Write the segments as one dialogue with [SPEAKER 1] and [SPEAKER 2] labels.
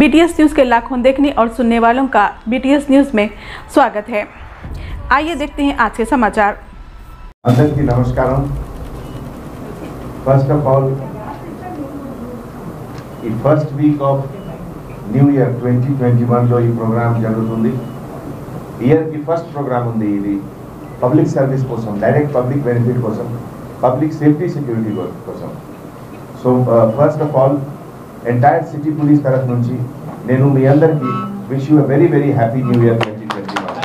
[SPEAKER 1] BTS news के लाखों देखने और सुनने वालों का बीटीएस न्यूज़ में स्वागत है आइए देखते हैं आज के समाचार
[SPEAKER 2] అందరికీ నమస్కారం ఫస్ట్ ఆఫ్ ఆల్ ఈ first week of new year twenty twenty వన్లో ఈ ప్రోగ్రామ్ జరుగుతుంది ఇయర్కి ఫస్ట్ ప్రోగ్రామ్ ఉంది ఇది పబ్లిక్ సర్వీస్ కోసం డైరెక్ట్ పబ్లిక్ బెనిఫిట్ కోసం పబ్లిక్ సేఫ్టీ సెక్యూరిటీ కోసం so first of all entire city police తరఫు నుంచి నేను మీ అందరికీ wish you very very happy new year twenty twenty one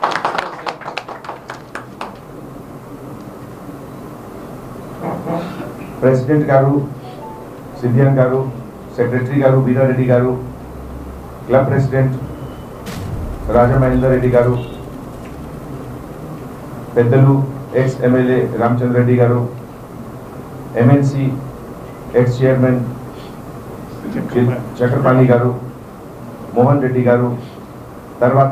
[SPEAKER 2] president గారు సిద్ధియన్ గారు సెక్రటరీ గారు వీరారెడ్డి గారు క్లబ్ ప్రెసిడెంట్ రాజమహేందర్ రెడ్డి గారు పెద్దలు ఎక్స్ ఎమ్మెల్యే రామచంద్ర రెడ్డి గారు ఎంఎన్సి ఎక్స్ చైర్మన్ చక్రపాణి గారు మోహన్ రెడ్డి గారు తర్వాత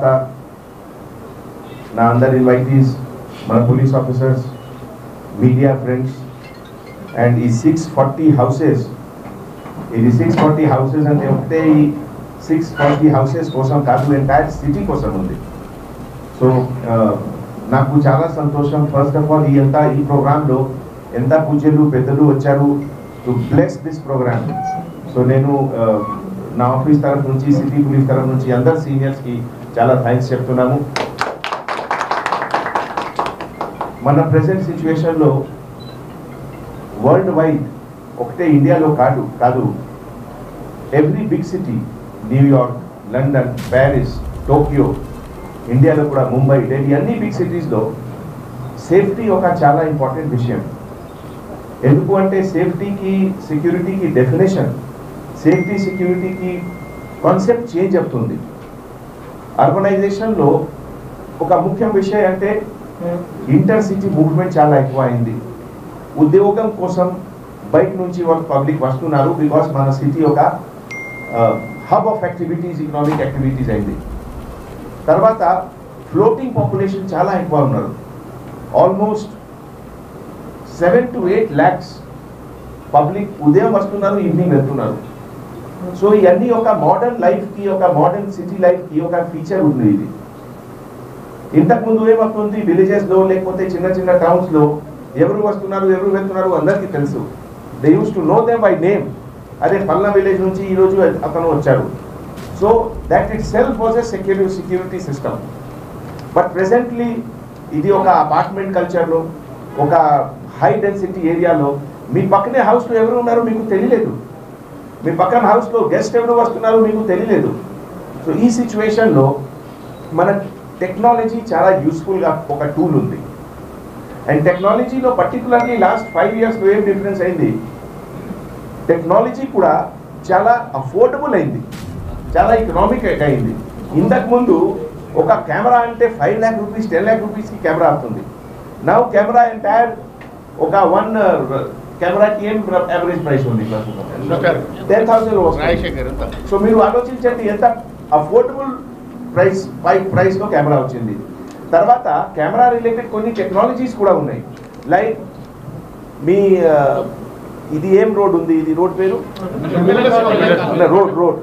[SPEAKER 2] నా అందరి ఇన్వైటీస్ మన police officers media friends and ఈ సిక్స్ ఫార్టీ హౌసెస్ ఇది సిక్స్ ఫార్టీ హౌసెస్ అంటే ఒకటే ఈ సిక్స్ ఫార్టీ హౌసెస్ కోసం కాదు ఎంటైర్ సిటీ కోసం ఉంది సో నాకు చాలా సంతోషం ఫస్ట్ ఆఫ్ ఆల్ ఈ ఎంత ఈ ప్రోగ్రాంలో ఎంత పూజలు పెద్దలు వచ్చారు to bless this program so నేను uh, నా ఆఫీస్ తరఫు నుంచి సిటీ పోలీస్ తరఫు నుంచి అందరు సీనియర్స్కి చాలా థ్యాంక్స్ చెప్తున్నాము మన ప్రెసెంట్ సిచ్యువేషన్లో వరల్డ్ వైడ్ ఒకటే ఇండియాలో కాదు కాదు every big city New York London Paris Tokyo ఇండియాలో కూడా ముంబై ఢిల్లీ అన్ని బిగ్ సిటీస్లో సేఫ్టీ ఒక చాలా ఇంపార్టెంట్ విషయం ఎందుకు అంటే సేఫ్టీకి సెక్యూరిటీకి డెఫినేషన్ సేఫ్టీ సెక్యూరిటీకి కాన్సెప్ట్ చేంజ్ అవుతుంది అర్బనైజేషన్లో ఒక ముఖ్య విషయం అంటే ఇంటర్ సిటీ మూవ్మెంట్ చాలా ఎక్కువ అయింది ఉద్యోగం కోసం బయట నుంచి వాళ్ళు పబ్లిక్ వస్తున్నారు బికాస్ మన సిటీ ఒక hub of activities economic activities అయింది తర్వాత ఫ్లోటింగ్ పాపులేషన్ చాలా ఎక్కువ ఉన్నారు almost seven to eight lakhs public ఉదయం వస్తున్నారు ఈవినింగ్ వెళ్తున్నారు సో ఇవన్నీ ఒక మోడర్న్ లైఫ్కి ఒక మోడర్న్ సిటీ లైఫ్కి ఒక ఫీచర్ ఉంది ఇది ఇంతకుముందు ఏమవుతుంది విలేజెస్లో లేకపోతే చిన్న చిన్న టౌన్స్లో ఎవరు వస్తున్నారు ఎవరు వెళ్తున్నారు అందరికీ తెలుసు they use to know them by name అదే పల్నా విలేజ్ నుంచి ఈరోజు అతను వచ్చారు so that itself was a security security system but presently ఇది ఒక అపార్ట్మెంట్ కల్చర్లో ఒక హై డెన్సిటీ ఏరియాలో మీ పక్కనే హౌస్లో ఎవరు ఉన్నారో మీకు తెలియలేదు మీ పక్కన హౌస్లో గెస్ట్ ఎవరు వస్తున్నారో మీకు తెలియలేదు సో ఈ సిచ్యువేషన్లో మన టెక్నాలజీ చాలా యూస్ఫుల్గా ఒక టూల్ ఉంది అండ్ టెక్నాలజీలో పర్టికులర్లీ లాస్ట్ ఫైవ్ ఇయర్స్లో ఏం డిఫరెన్స్ అయింది టెక్నాలజీ కూడా చాలా అఫోర్డబుల్ అయింది చాలా ఎకనామిక్ అయింది ఇంతకు ముందు ఒక కెమెరా అంటే five lakh rupees ten lakh రూపీస్కి కెమెరా అవుతుంది నా కెమెరా ఎంటైర్ ఒక వన్ కెమెరాకి ఏం యావరేజ్ ప్రైస్ ఉంది టెన్ థౌసండ్ వస్తుంది సో మీరు ఆలోచించండి ఎంత అఫోర్డబుల్ ప్రైస్ ప్రైస్లో కెమెరా వచ్చింది తర్వాత కెమెరా రిలేటెడ్ కొన్ని టెక్నాలజీస్ కూడా ఉన్నాయి లైక్ మీ ఆ, ఇది ఏం రోడ్ ఉంది ఇది రోడ్ పేరు road road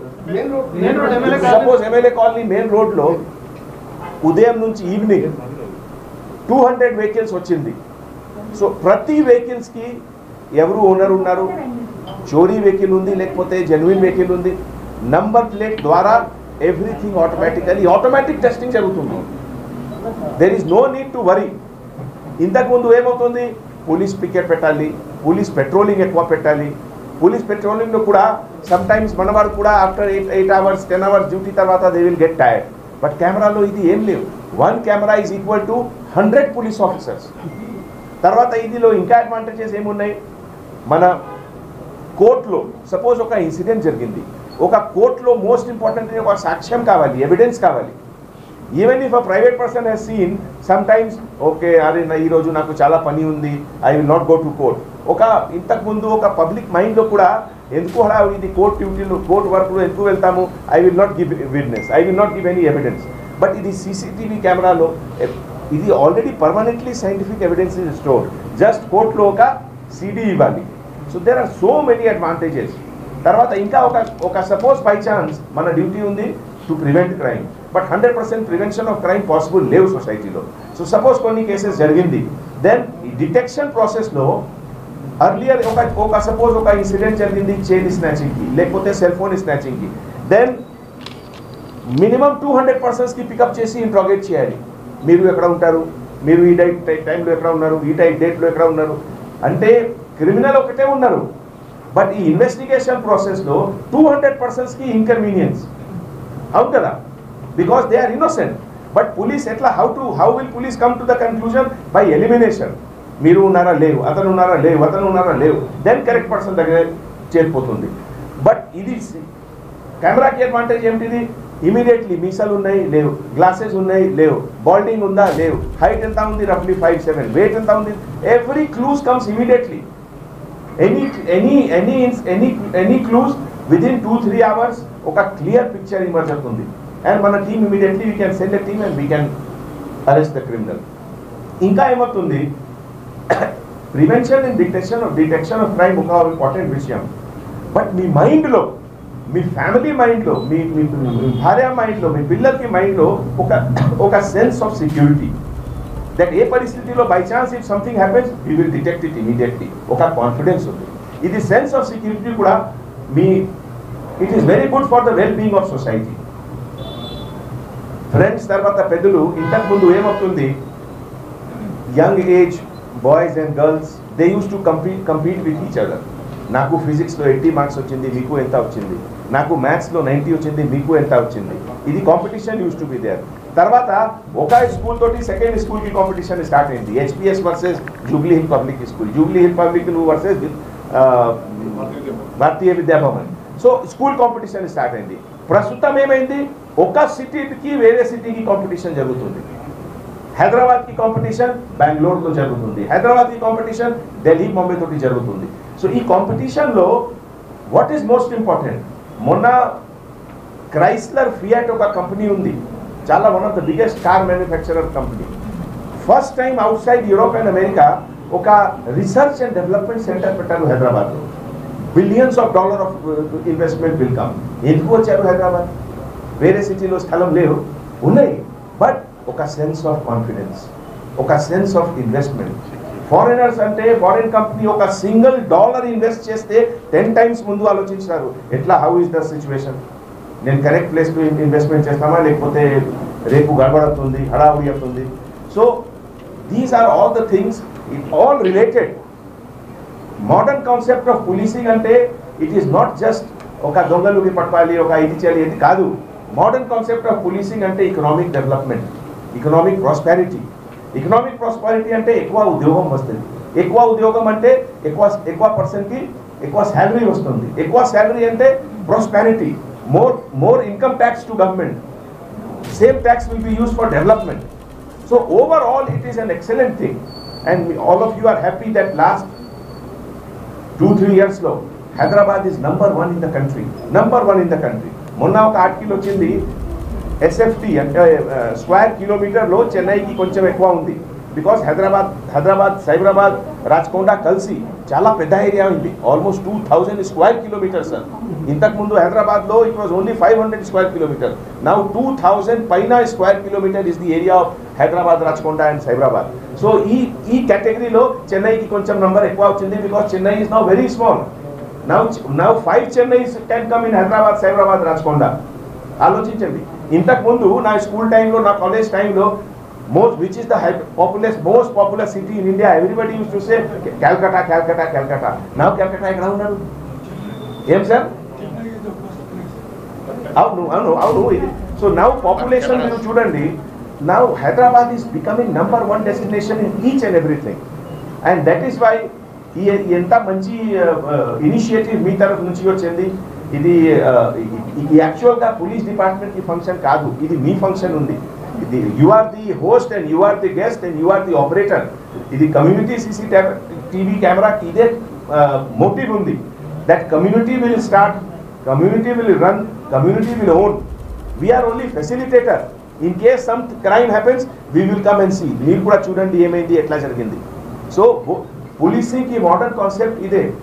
[SPEAKER 2] suppose MLA colony main రోడ్లో ఉదయం నుంచి ఈవినింగ్ టూ హండ్రెడ్ వెహికల్స్ వచ్చింది సో ప్రతి వెహికల్స్కి ఎవరు ఓనర్ ఉన్నారు చోరీ వెహికల్ ఉంది లేకపోతే జెన్యున్ వెహికల్ ఉంది నంబర్ ప్లేట్ ద్వారా ఎవ్రీథింగ్ ఆటోమేటికలీ ఆటోమేటిక్ టెస్టింగ్ జరుగుతుంది there is no need to worry ఇంతకుముందు ఏమవుతుంది పోలీస్ పికెట్ పెట్టాలి పోలీస్ పెట్రోలింగ్ ఎక్కువ పెట్టాలి పోలీస్ పెట్రోలింగ్లో కూడా సమ్ టైమ్స్ మన వారు కూడా after eight eight hours ten hours duty తర్వాత they will get tired but కెమెరాలో ఇది ఏం లేవు one camera is equal to hundred police officers తర్వాత ఇదిలో ఇంకా అడ్వాంటేజెస్ ఏమున్నాయి మన కోర్టులో సపోజ్ ఒక ఇన్సిడెంట్ జరిగింది ఒక కోర్టులో మోస్ట్ ఇంపార్టెంట్ ఒక సాక్ష్యం కావాలి ఎవిడెన్స్ కావాలి even if a private person has seen some times okay అరే నా ఈరోజు నాకు చాలా పని ఉంది I will not go to court ఒక ఇంతకు ముందు ఒక పబ్లిక్ మైండ్లో కూడా ఎందుకు హడావుడి ఇది కోర్ట్ డ్యూటీలో కోర్ట్ వర్క్లో ఎందుకు వెళ్తాము I will not give witness I will not give any evidence but ఇది సీసీటీవీ కెమెరాలో ఇది already permanently scientific evidence is store just కోర్టులో ఒక సిడి ఇవ్వాలి so there are so many advantages తర్వాత ఇంకా ఒక ఒక సపోజ్ బై ఛాన్స్ మన డ్యూటీ ఉంది to prevent crime but hundred percent prevention of crime possible లేవు సొసైటీలో సో సపోజ్ కొన్ని కేసెస్ జరిగింది దెన్ డిటెక్షన్ ప్రాసెస్లో అర్లియర్ ఒక ఒక సపోజ్ ఒక ఇన్సిడెంట్ జరిగింది చైన్ స్నాచింగ్కి లేకపోతే సెల్ ఫోన్ స్నాచింగ్కి దెన్ మినిమం టూ హండ్రెడ్ పర్సన్స్కి పికప్ చేసి ఇంట్రాగేట్ చేయాలి మీరు ఎక్కడ ఉంటారు మీరు ఈ డైట్ టైంలో ఎక్కడ ఉన్నారు ఈ టైప్ డేట్లో ఎక్కడ ఉన్నారు అంటే క్రిమినల్ ఒకటే ఉన్నారు బట్ ఈ ఇన్వెస్టిగేషన్ ప్రాసెస్లో టూ హండ్రెడ్ పర్సన్స్కి ఇన్కన్వీనియన్స్ అవును కదా because they are innocent but police ఎట్లా how to how will police come to the conclusion by elimination మీరు ఉన్నారా లేవు అతను ఉన్నారా లేవు అతను ఉన్నారా లేవు దెన్ కరెక్ట్ పర్సన్ దగ్గర చేరిపోతుంది బట్ ఇది కెమెరాకి అడ్వాంటేజ్ ఏమిటిది ఇమీడియట్లీ మీసాలు ఉన్నాయి లేవు గ్లాసెస్ ఉన్నాయి లేవు బాల్డింగ్ ఉందా లేవు హైట్ ఎంత ఉంది రఫ్లీ ఫైవ్ సెవెన్ వెయిట్ ఎంత ఉంది every clues comes immediately any any any any any clues within two three hours ఒక క్లియర్ పిక్చర్ ఇమర్జ్ అవుతుంది అండ్ మన team immediately we can send a team and we can arrest the criminal ఇంకా ఏమవుతుంది prevention and detection of detection of crime ఒక important విషయం but మీ మైండ్లో మీ ఫ్యామిలీ మైండ్లో మీ మీ మీ భార్య మైండ్లో మీ పిల్లలకి మైండ్లో ఒక ఒక సెన్స్ ఆఫ్ సెక్యూరిటీ దట్ ఏ పరిస్థితిలో by chance if something happens you will detect it immediately ఒక కాన్ఫిడెన్స్ ఉంది ఇది సెన్స్ ఆఫ్ సెక్యూరిటీ కూడా మీ it is very good for the well being of society friends తర్వాత పెద్దలు ఇంతకు ముందు ఏమవుతుంది young age boys and girls they use to compete compete with each other నాకు ఫిజిక్స్లో ఎయిటీ మార్క్స్ వచ్చింది మీకు ఎంత వచ్చింది నాకు మ్యాథ్స్లో నైంటీ వచ్చింది మీకు ఎంత వచ్చింది ఇది competition uses to be there తర్వాత ఒక స్కూల్ తోటి సెకండ్ స్కూల్కి కాంపిటీషన్ స్టార్ట్ అయింది HPS versus Jubilee Hill Public School Jubilee Hill Public versus Bharatiya Vidya Bhavan so school competition start అయింది ప్రస్తుతం ఏమైంది ఒక సిటీకి వేరే సిటీకి కాంపిటీషన్ జరుగుతుంది హైదరాబాద్ కి కాంపిటీషన్ బెంగళూరుతో జరుగుతుంది హైదరాబాద్ కి కాంపిటీషన్ ఢిల్లీ బాంబే తోటి జరుగుతుంది సో ఈ కాంపిటీషన్లో వాట్ ఈస్ మోస్ట్ ఇంపార్టెంట్ మొన్న క్రైస్లర్ ఫియాట్ ఒక కంపెనీ ఉంది చాలా one of the biggest car manufacturer company first time outside Europe and America ఒక రీసెర్చ్ అండ్ డెవలప్మెంట్ సెంటర్ పెట్టారు హైదరాబాద్లో billions of dollar of investment will come ఎందుకు వచ్చారు హైదరాబాద్ వేరే సిటీలో స్థలం లేవు ఉన్నాయి బట్ ఒక సెన్స్ ఆఫ్ కాన్ఫిడెన్స్ ఒక సెన్స్ ఆఫ్ ఇన్వెస్ట్మెంట్ ఫారినర్స్ అంటే ఫారిన్ కంపెనీ ఒక సింగిల్ డాలర్ ఇన్వెస్ట్ చేస్తే టెన్ టైమ్స్ ముందు ఆలోచించారు ఎట్లా హౌ ఇస్ ద సిచ్యువేషన్ నేను కరెక్ట్ ప్లేస్లో ఇన్వెస్ట్మెంట్ చేస్తామా లేకపోతే రేపు గడబడుతుంది హడావుడి అవుతుంది so these are all the things it all related modern concept of policing అంటే ఇట్ ఈస్ నాట్ జస్ట్ ఒక దొంగలుకి పట్టాలి ఒక ఇది చేయాలి ఇది కాదు మోడర్న్ కాన్సెప్ట్ ఆఫ్ పోలీసింగ్ అంటే economic development economic prosperity economic prosperity అంటే ఎక్కువ ఉద్యోగం వస్తుంది ఎక్కువ ఉద్యోగం అంటే ఎక్కువ ఎక్కువ పర్సన్కి ఎక్కువ శాలరీ వస్తుంది ఎక్కువ శాలరీ అంటే prosperity more more income tax to government same tax will be use for development so overall it is an excellent thing and all of you are happy that last two three ఇయర్స్లో Hyderabad is number one in the country number one in the country మొన్న ఒక article వచ్చింది SFT అంటే square కిలోమీటర్లో చెన్నైకి కొంచెం ఎక్కువ ఉంది because Hyderabad Hyderabad Cyberabad Rachakonda కలిసి చాలా పెద్ద ఏరియా ఉంది almost two thousand square kilometres sir ఇంతకుముందు హైదరాబాద్లో it was only five hundred square kilometre now two thousand పైన square kilometre is the area of Hyderabad Rachakonda and Cyberabad so ఈ ఈ కేటగిరీలో చెన్నైకి కొంచెం నంబర్ ఎక్కువ వచ్చింది because Chennai is now very small now now five Chennai can come in Hyderabad Cyberabad Rachakonda ఆలోచించండి ఇంతకు ముందు నా స్కూల్ టైంలో నా కాలేజ్ టైంలో most which is the popular most popular city in India everybody uses to say Calcutta Calcutta Calcutta నా క్యాల్కటా ఎక్కడ ఉన్నారు ఏం సార్ అవును అవును అవును ఇది సో నౌ పాపులేషన్ మీరు చూడండి now Hyderabad is becoming number one destination in each and everything and that is why ఈ ఎంత మంచి ఇనిషియేటివ్ మీ తరఫు నుంచి వచ్చింది ఇది ఇది యాక్చువల్గా పోలీస్ డిపార్ట్మెంట్ కి ఫంక్షన్ కాదు ఇది మీ ఫంక్షన్ ఉంది ఇది you are the host and you are the guest and you are the operator ఇది కమ్యూనిటీ సీసీ టీవీ కెమెరాకి ఇదే మోటివ్ ఉంది that community will start community will run community will own we're only facilitator in case some crime happens we will come and see మీరు కూడా చూడండి ఏమైంది ఎట్లా జరిగింది సో పోలీసింగ్ కి మోడర్న్ కాన్సెప్ట్ ఇదే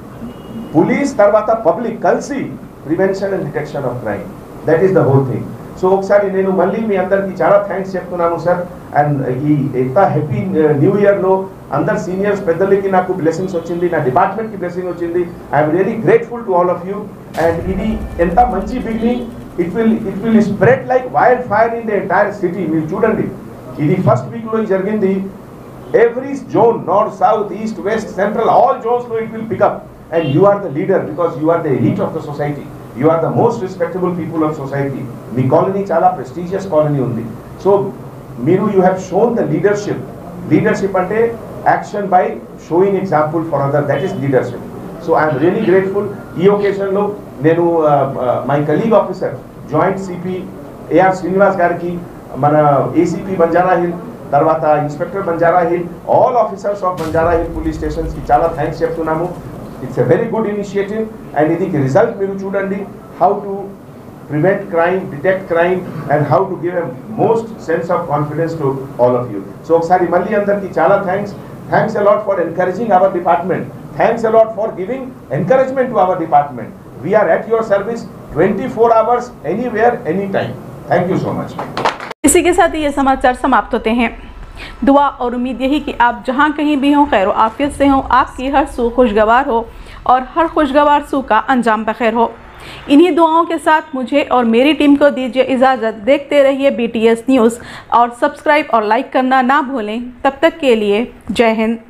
[SPEAKER 2] పోలీస్ తర్వాత పబ్లిక్ కలిసి prevention and detection of crime that is the whole thing so ఒకసారి నేను మళ్ళీ మీ అందరికీ చాలా థ్యాంక్స్ చెప్తున్నాను సార్ అండ్ ఈ ఎంత హ్యాపీ న్యూ ఇయర్లో అందరు సీనియర్స్ పెద్దలకి నాకు బ్లెస్సింగ్స్ వచ్చింది నా డిపార్ట్మెంట్కి బ్లెస్సింగ్ వచ్చింది I'm really grateful to all of you and ఇది ఎంత మంచి beginning it will it will spread like wildfire in the entire city మీరు చూడండి ఇది ఫస్ట్ వీక్లో జరిగింది every zone north south east west central all zones know it will pick up and you are the leader because you are the elite of the society you are the most respectable people of society మీ colony చాలా prestigious colony ఉంది so మీరు you have shown the leadership leadership అంటే action by showing example for other that is leadership so I'm really grateful ఈ ఒకేషన్లో నేను my colleague officer joint CP AR Srinivas గారికి మన ఏసీపీ బంజారా హిల్ తర్వాత inspector Banjara Hill all officers of Banjara Hill police స్టేషన్స్కి చాలా thanks చెప్తున్నాము it's a very good initiative and ఇది రిజల్ట్ మీరు చూడండి how to prevent crime detect crime and how to give a most sense of confidence to all of you so ఒకసారి మళ్ళీ అందరికీ చాలా thanks thanks a lot for encouraging our department thanks a lot for giving encouragement to our department. We are at your service 24 hours, anywhere, anytime. Thank you so much.
[SPEAKER 1] इसी के साथ ही ये समाचार समाप्त होते हैं दुआ और उम्मीद यही कि आप जहाँ कहीं भी हों खैर आफियत से हों आपकी हर सू खुशगवार हो और हर खुशगवार सू का अंजाम बखैर हो इन्हीं दुआओं के साथ मुझे और मेरी टीम को दीजिए इजाज़त देखते रहिए बीटीएस न्यूज़ और सब्सक्राइब और लाइक करना ना भूलें तब तक के लिए जय हिंद